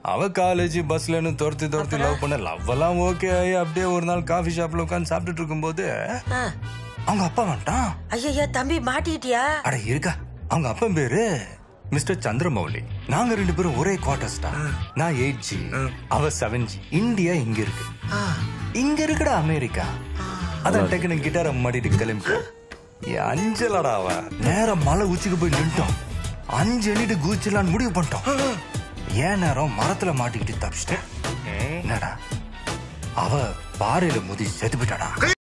அவ காலேஜ் பஸ்லன்னு துரத்தி துரத்தி லவ் பண்ண லவ் எல்லாம் ஓகே ஆகி அப்படியே ஒரு நாள் காஃபி ஷாப்ல உட்காந்து சாப்பிட்டுட்டு இருக்கும்போது அவங்க அப்பா வந்துட்டான் ஐயா தம்பி மாட்டிக்கிட்டியா அட இருக்கா அவங்க அப்பா பேரு மிஸ்டர் சந்திரமௌலி நாங்க ரெண்டு பேரும் ஒரே குவார்டர்ஸ் தான் நான் எயிட் ஜி அவ செவன் ஜி இந்தியா இங்க இருக்கு இங்க இருக்குடா அமெரிக்கா அதான் டக்குனு கிட்டார மாட்டிட்டு கிளம்பி அஞ்சலடா அவ நேரம் மலை உச்சிக்கு போய் நின்ட்டோம் அஞ்சு எண்ணிட்டு குதிச்சிடலான்னு முடிவு பண்ணிட்டோம் ஏன் நேரம் மரத்துல மாட்டிக்கிட்டு தப்பிச்சிட்டேன் என்னடா அவ பாறையில முதி செத்து போயிட்டாடா